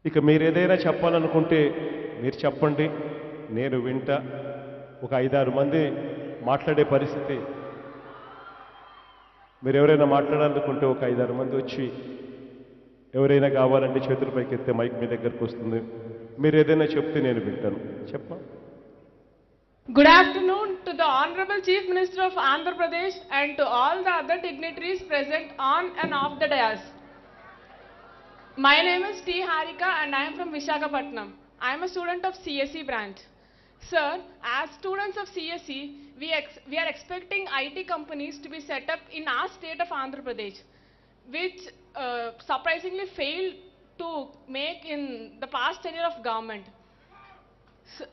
ఇక మీరు ఏదైనా చెప్పాలనుకుంటే మీరు చెప్పండి నేను వింటా ఒక ఐదారు మంది మాట్లాడే పరిస్థితి మీరు ఎవరైనా మాట్లాడాలనుకుంటే ఒక ఐదారు మంది వచ్చి ఎవరైనా కావాలంటే చేతుల పైకి ఎత్తే మైక్ మీ దగ్గరకు వస్తుంది మీరు ఏదైనా చెప్తే నేను వింటాను చెప్పమా Good afternoon to the Honorable Chief Minister of Andhra Pradesh and to all the other dignitaries present on and off the dais. My name is T. Harika and I am from Visakhapatnam. I am a student of CSE branch. Sir, as students of CSE, we, ex- we are expecting IT companies to be set up in our state of Andhra Pradesh, which uh, surprisingly failed to make in the past tenure of government. S-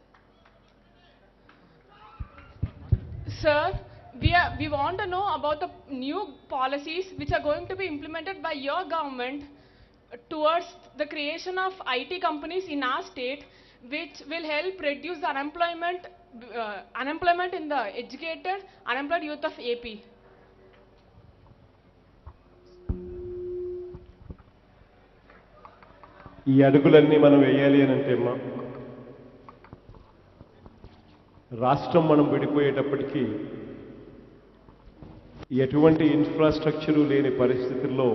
Sir, we, are, we want to know about the new policies which are going to be implemented by your government towards the creation of IT companies in our state, which will help reduce the unemployment, uh, unemployment in the educated, unemployed youth of AP. ఈ అడుగులన్నీ మనం వేయాలి అని అంటే అమ్మా రాష్ట్రం మనం విడిపోయేటప్పటికీ ఎటువంటి infrastructure లేని పరిస్థితుల్లో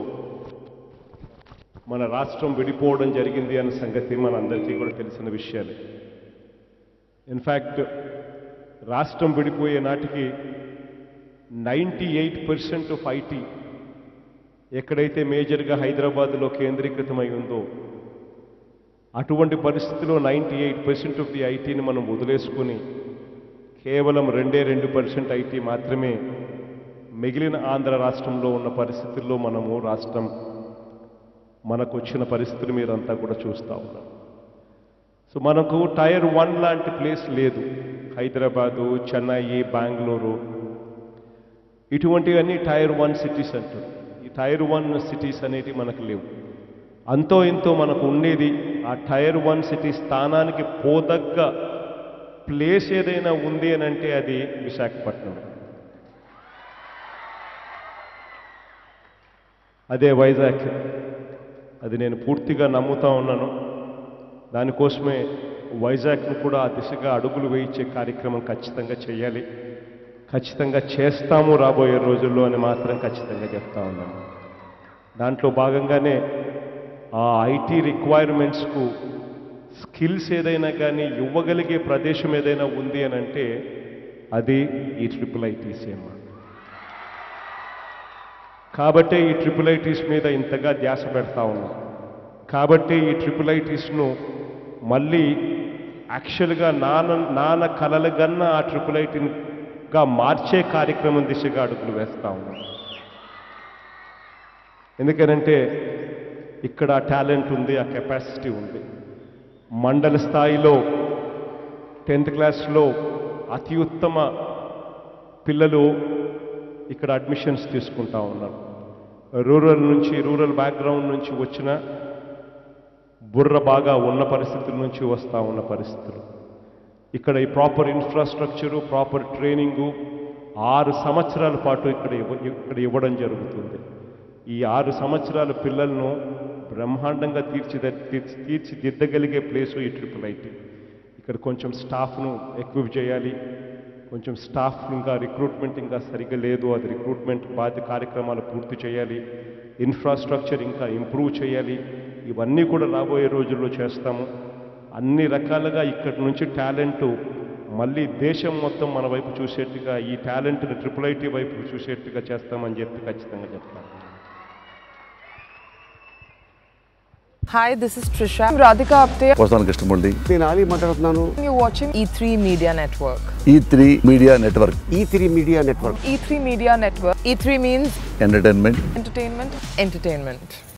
మన రాష్ట్రం విడిపోవడం జరిగింది అన్న సంగతి మనందరికీ కూడా తెలిసిన విషయాలే ఇన్ఫ్యాక్ట్ రాష్ట్రం విడిపోయే నాటికి ninety eight percent of IT ఎక్కడైతే మేజర్గా హైదరాబాద్లో కేంద్రీకృతమై ఉందో అటువంటి పరిస్థితిలో ninety eight percent of the ఐటీని మనం వదిలేసుకొని కేవలం రెండే రెండు పర్సెంట్ ఐటీ మాత్రమే మిగిలిన ఆంధ్ర రాష్ట్రంలో ఉన్న పరిస్థితుల్లో మనము రాష్ట్రం మనకు వచ్చిన పరిస్థితులు మీరంతా కూడా చూస్తూ ఉన్నారు సో మనకు టైర్ వన్ లాంటి ప్లేస్ లేదు హైదరాబాదు చెన్నై బెంగళూరు ఇటువంటివన్నీ టైర్ వన్ సిటీస్ అంటారు ఈ టైర్ వన్ సిటీస్ అనేటివి మనకు లేవు అంతో ఇంతో మనకు ఉండేది ఆ టైర్ వన్ సిటీ స్థానానికి పోదగ్గ ప్లేస్ ఏదైనా ఉంది అని అంటే అది విశాఖపట్నం అదే వైజాగ్ అది నేను పూర్తిగా నమ్ముతా ఉన్నాను దానికోసమే వైజాగ్ను కూడా ఆ దిశగా అడుగులు వేయించే కార్యక్రమం ఖచ్చితంగా చేయాలి ఖచ్చితంగా చేస్తాము రాబోయే రోజుల్లో అని మాత్రం ఖచ్చితంగా చెప్తా ఉన్నాను దాంట్లో భాగంగానే ఆ ఐటీ రిక్వైర్మెంట్స్కు స్కిల్స్ ఏదైనా కానీ ఇవ్వగలిగే ప్రదేశం ఏదైనా ఉంది అని అంటే అది ఈ ట్రిపుల్ ఐటీసీ అన్నమాట కాబట్టే ఈ ట్రిపుల్ ఐటీస్ మీద ఇంతగా ధ్యాస పెడతా ఉన్నాం కాబట్టి ఈ ట్రిపుల్ ఐటీస్ను మళ్ళీ యాక్చువల్గా నాన్న నాన్న కలలుగన్న ఆ ట్రిపుల్ ఐటీగా మార్చే కార్యక్రమం దిశగా అడుగులు వేస్తా ఉన్నాం ఎందుకనంటే ఇక్కడ ఆ టాలెంట్ ఉంది ఆ కెపాసిటీ ఉంది మండల స్థాయిలో టెన్త్ క్లాస్లో అతి ఉత్తమ పిల్లలు ఇక్కడ అడ్మిషన్స్ తీసుకుంటా ఉన్నారు రూరల్ నుంచి రూరల్ బ్యాక్గ్రౌండ్ నుంచి వచ్చిన బుర్ర బాగా ఉన్న పరిస్థితుల నుంచి వస్తూ ఉన్న పరిస్థితులు ఇక్కడ ఈ ప్రాపర్ ఇన్ఫ్రాస్ట్రక్చరు ప్రాపర్ ట్రైనింగు ఆరు సంవత్సరాల పాటు ఇక్కడ ఇవ్వ ఇక్కడ ఇవ్వడం జరుగుతుంది ఈ ఆరు సంవత్సరాల పిల్లలను బ్రహ్మాండంగా తీర్చిద తీర్చి తీర్చిదిద్దగలిగే ప్లేసు ఈ ట్రిపుల్ ఐటీ ఇక్కడ కొంచెం స్టాఫ్ను ఎక్విప్ చేయాలి కొంచెం స్టాఫ్ ఇంకా రిక్రూట్మెంట్ ఇంకా సరిగ్గా లేదు అది రిక్రూట్మెంట్ బాధ్య కార్యక్రమాలు పూర్తి చేయాలి ఇన్ఫ్రాస్ట్రక్చర్ ఇంకా ఇంప్రూవ్ చేయాలి ఇవన్నీ కూడా రాబోయే రోజుల్లో చేస్తాము అన్ని రకాలుగా ఇక్కడి నుంచి టాలెంట్ మళ్ళీ దేశం మొత్తం మన వైపు చూసేట్టుగా ఈ టాలెంట్ని ట్రిపుల్ ఐటీ వైపు చూసేట్టుగా చేస్తామని చెప్పి ఖచ్చితంగా చెప్తాను Hi, this is Trisha. I'm Radhika Apte. వస్తాను కృష్ణమూర్తి నేను ఆలీ మాట్లాడుతున్నాను You're watching E3 Media Network. E three media network E three media network E3 Media Network. E3 means entertainment entertainment, entertainment.